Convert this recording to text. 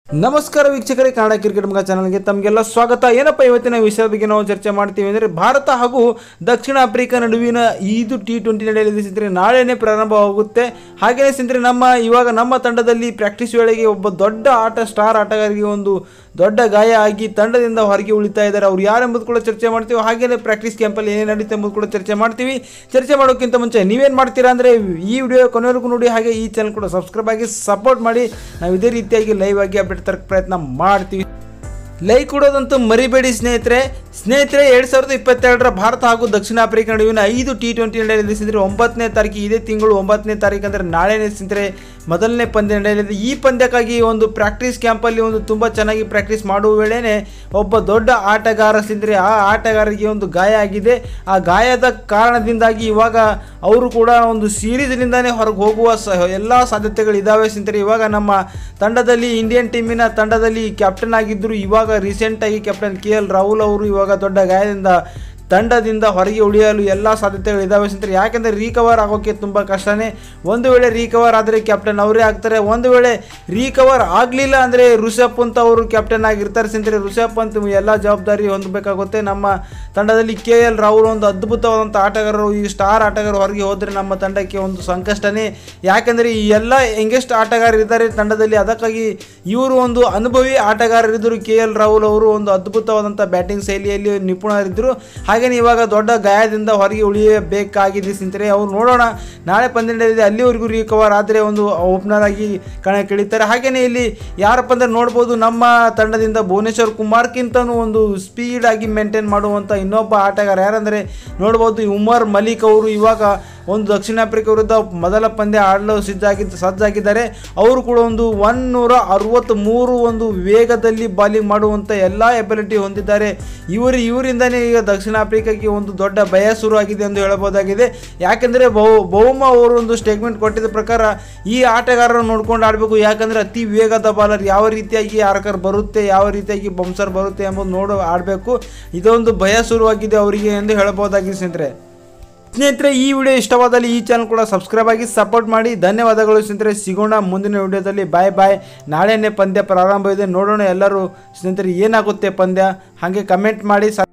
ನಮಸ್ಕಾರ ವೀಕ್ಷಕರೇ ಕನ್ನಡ ಕ್ರಿಕೆಟ್ ಮಗ ಚಾನಲ್ಗೆ ತಮಗೆಲ್ಲ ಸ್ವಾಗತ ಏನಪ್ಪ ಇವತ್ತಿನ ವಿಷಯದ ಬಗ್ಗೆ ನಾವು ಚರ್ಚೆ ಮಾಡ್ತೀವಿ ಅಂದರೆ ಭಾರತ ಹಾಗೂ ದಕ್ಷಿಣ ಆಫ್ರಿಕಾ ನಡುವಿನ ಇದು ಟಿ ಟ್ವೆಂಟಿ ನಡೆಯಲಿದೆ ಸ್ನೇಹಿತರೆ ನಾಳೆನೇ ಪ್ರಾರಂಭವಾಗುತ್ತೆ ಹಾಗೆಯೇ ಸ್ನೇಹಿತರೆ ನಮ್ಮ ಇವಾಗ ನಮ್ಮ ತಂಡದಲ್ಲಿ ಪ್ರಾಕ್ಟೀಸ್ ವೇಳೆಗೆ ಒಬ್ಬ ದೊಡ್ಡ ಆಟ ಸ್ಟಾರ್ ಆಟಗಾರರಿಗೆ ಒಂದು ದೊಡ್ಡ ಗಾಯ ಆಗಿ ತಂಡದಿಂದ ಹೊರಗೆ ಉಳಿತಾ ಇದ್ದಾರೆ ಅವ್ರು ಯಾರೆಂಬುದು ಕೂಡ ಚರ್ಚೆ ಮಾಡ್ತೀವಿ ಹಾಗೆಯೇ ಪ್ರಾಕ್ಟೀಸ್ ಕ್ಯಾಂಪಲ್ಲಿ ಏನೇನು ನಡೀತೆ ಎಂಬುದು ಕೂಡ ಚರ್ಚೆ ಮಾಡ್ತೀವಿ ಚರ್ಚೆ ಮಾಡೋಕ್ಕಿಂತ ಮುಂಚೆ ನೀವೇನು ಮಾಡ್ತೀರಾ ಅಂದರೆ ಈ ವಿಡಿಯೋ ಕೊನೆವರೆಗೂ ನೋಡಿ ಹಾಗೆ ಈ ಚಾನಲ್ ಕೂಡ ಸಬ್ಸ್ಕ್ರೈಬ್ ಆಗಿ ಸಪೋರ್ಟ್ ಮಾಡಿ ನಾವು ಇದೇ ರೀತಿಯಾಗಿ ಲೈವ್ ಆಗಿ ಅಪ್ಡೇಟ್ ತರಕ್ಕೆ ಪ್ರಯತ್ನ ಮಾಡ್ತೀವಿ ಲೈ ಕೊಡೋದಂತೂ ಮರಿಬೇಡಿ ಸ್ನೇಹಿತರೆ ಸ್ನೇಹಿತರೆ ಎರಡು ಸಾವಿರದ ಇಪ್ಪತ್ತೆರಡರ ಭಾರತ ಹಾಗೂ ದಕ್ಷಿಣ ಆಫ್ರಿಕಾ ನಡುವಿನ ಐದು ಟಿ ಟ್ವೆಂಟಿ ನಡೆಯಲಿದೆ ಸ್ನೇಹಿತರೆ ಒಂಬತ್ತನೇ ತಾರೀಕು ಇದೇ ತಿಂಗಳು ಒಂಬತ್ತನೇ ತಾರೀಕು ಅಂದರೆ ನಾಳೆನೇ ಸ್ನೇಹಿತರೆ ಮೊದಲನೇ ಪಂದ್ಯ ನಡೆಯಲಿದೆ ಈ ಪಂದ್ಯಕ್ಕಾಗಿ ಒಂದು ಪ್ರಾಕ್ಟೀಸ್ ಕ್ಯಾಂಪಲ್ಲಿ ಒಂದು ತುಂಬ ಚೆನ್ನಾಗಿ ಪ್ರಾಕ್ಟೀಸ್ ಮಾಡುವ ವೇಳೆನೇ ಒಬ್ಬ ದೊಡ್ಡ ಆಟಗಾರ ಸ್ನೇಹಿತರೆ ಆ ಆಟಗಾರರಿಗೆ ಒಂದು ಗಾಯ ಆಗಿದೆ ಆ ಗಾಯದ ಕಾರಣದಿಂದಾಗಿ ಇವಾಗ ಅವರು ಕೂಡ ಒಂದು ಸೀರೀಸ್ನಿಂದಾನೇ ಹೊರಗೆ ಹೋಗುವ ಸ ಎಲ್ಲ ಸಾಧ್ಯತೆಗಳಿದ್ದಾವೆ ಸ್ನೇಹಿತರೆ ಇವಾಗ ನಮ್ಮ ತಂಡದಲ್ಲಿ ಇಂಡಿಯನ್ ಟೀಮಿನ ತಂಡದಲ್ಲಿ ಕ್ಯಾಪ್ಟನ್ ಆಗಿದ್ದರು ಇವಾಗ ರೀಸೆಂಟಾಗಿ ಕ್ಯಾಪ್ಟನ್ ಕೆ ಎಲ್ ರಾಹುಲ್ ಅವರು ಇವಾಗ ದೊಡ್ಡ ಗಾಯದಿಂದ ತಂಡದಿಂದ ಹೊರಗೆ ಉಳಿಯಲು ಎಲ್ಲ ಸಾಧ್ಯತೆಗಳಿದ್ದಾವೆ ಸ್ನೇಹಿತರೆ ಯಾಕೆಂದರೆ ರೀಕವರ್ ಆಗೋಕ್ಕೆ ತುಂಬ ಕಷ್ಟನೇ ಒಂದು ವೇಳೆ ರೀಕವರ್ ಆದರೆ ಕ್ಯಾಪ್ಟನ್ ಅವರೇ ಆಗ್ತಾರೆ ಒಂದು ವೇಳೆ ರೀಕವರ್ ಆಗಲಿಲ್ಲ ಅಂದರೆ ಋಷಭ್ ಪಂತ್ ಅವರು ಕ್ಯಾಪ್ಟನ್ ಆಗಿರ್ತಾರೆ ಸ್ನೇಹಿತರೆ ಋಷಭ್ ಪಂತ್ ಎಲ್ಲ ಜವಾಬ್ದಾರಿ ಹೊಂದಬೇಕಾಗುತ್ತೆ ನಮ್ಮ ತಂಡದಲ್ಲಿ ಕೆ ಎಲ್ ರಾಹುಲ್ ಒಂದು ಅದ್ಭುತವಾದಂಥ ಆಟಗಾರರು ಈ ಸ್ಟಾರ್ ಆಟಗಾರರು ಹೊರಗೆ ಹೋದರೆ ನಮ್ಮ ತಂಡಕ್ಕೆ ಒಂದು ಸಂಕಷ್ಟನೇ ಯಾಕೆಂದರೆ ಈ ಎಲ್ಲ ಯಂಗೆಸ್ಟ್ ಆಟಗಾರರಿದ್ದಾರೆ ತಂಡದಲ್ಲಿ ಅದಕ್ಕಾಗಿ ಇವರು ಒಂದು ಅನುಭವಿ ಆಟಗಾರರಿದ್ದರು ಕೆ ಎಲ್ ರಾಹುಲ್ ಅವರು ಒಂದು ಅದ್ಭುತವಾದಂಥ ಬ್ಯಾಟಿಂಗ್ ಶೈಲಿಯಲ್ಲಿ ನಿಪುಣರಿದ್ದರು ಹಾಗೆಯೇ ಇವಾಗ ದೊಡ್ಡ ಗಾಯದಿಂದ ಹೊರಗೆ ಉಳಿಯಬೇಕಾಗಿದೆ ಸ್ನೇಹಿತರೆ ಅವ್ರು ನೋಡೋಣ ನಾಳೆ ಪಂದ್ಯ ನಡೆದಿದೆ ಅಲ್ಲಿವರೆಗೂ ರಿಕವರ್ ಆದರೆ ಒಂದು ಓಪನರ್ ಆಗಿ ಕಣಕ್ಕಿಳಿತಾರೆ ಹಾಗೆಯೇ ಇಲ್ಲಿ ಯಾರಪ್ಪ ಅಂದರೆ ನೋಡ್ಬೋದು ನಮ್ಮ ತಂಡದಿಂದ ಭುವನೇಶ್ವರ್ ಕುಮಾರ್ಗಿಂತನೂ ಒಂದು ಸ್ಪೀಡ್ ಆಗಿ ಮೇಂಟೈನ್ ಮಾಡುವಂಥ ಇನ್ನೊಬ್ಬ ಆಟಗಾರ ಯಾರಂದರೆ ನೋಡ್ಬೋದು ಈ ಉಮರ್ ಮಲಿಕ್ ಅವರು ಇವಾಗ ಒಂದು ದಕ್ಷಿಣ ಆಫ್ರಿಕಾ ವಿರುದ್ಧ ಮೊದಲ ಪಂದ್ಯ ಆಡಲು ಸಜ್ಜಾಗಿದ್ದ ಸಜ್ಜಾಗಿದ್ದಾರೆ ಅವರು ಕೂಡ ಒಂದು ಒನ್ ನೂರ ಅರವತ್ತ್ಮೂರು ಒಂದು ವೇಗದಲ್ಲಿ ಬಾಲಿಂಗ್ ಮಾಡುವಂಥ ಎಲ್ಲ ಎಬಿಲಿಟಿ ಹೊಂದಿದ್ದಾರೆ ಇವರು ಇವರಿಂದನೇ ಈಗ ದಕ್ಷಿಣ ಆಫ್ರಿಕಾಗೆ ಒಂದು ದೊಡ್ಡ ಭಯ ಶುರುವಾಗಿದೆ ಎಂದು ಹೇಳಬಹುದಾಗಿದೆ ಯಾಕೆಂದರೆ ಬಹು ಬಹುಮ ಅವರು ಒಂದು ಸ್ಟೇಟ್ಮೆಂಟ್ ಕೊಟ್ಟಿದ್ದ ಪ್ರಕಾರ ಈ ಆಟಗಾರರನ್ನು ನೋಡ್ಕೊಂಡು ಆಡಬೇಕು ಯಾಕಂದರೆ ಅತಿ ವೇಗದ ಬಾಲರ್ ಯಾವ ರೀತಿಯಾಗಿ ಆರ್ಕರ್ ಬರುತ್ತೆ ಯಾವ ರೀತಿಯಾಗಿ ಬೌನ್ಸರ್ ಬರುತ್ತೆ ಎಂಬುದು ನೋಡು ಆಡಬೇಕು ಇದೊಂದು ಭಯ ಶುರುವಾಗಿದೆ ಅವರಿಗೆ ಎಂದು ಹೇಳಬಹುದಾಗಿದೆ ಸ್ನೇಹಿತರೆ ಸ್ನೇಹಿತರೆ ಈ ವಿಡಿಯೋ ಇಷ್ಟವಾದಲ್ಲಿ ಈ ಚಾನಲ್ ಕೂಡ ಸಬ್ಸ್ಕ್ರೈಬ್ ಆಗಿ ಸಪೋರ್ಟ್ ಮಾಡಿ ಧನ್ಯವಾದಗಳು ಸ್ನೇಹಿತರೆ ಸಿಗೋಣ ಮುಂದಿನ ವಿಡಿಯೋದಲ್ಲಿ ಬಾಯ್ ಬಾಯ್ ನಾಳೆನೇ ಪಂದ್ಯ ಪ್ರಾರಂಭ ಇದೆ ನೋಡೋಣ ಎಲ್ಲರೂ ಸ್ನೇಹಿತರೆ ಏನಾಗುತ್ತೆ ಪಂದ್ಯ ಹಾಗೆ ಕಮೆಂಟ್ ಮಾಡಿ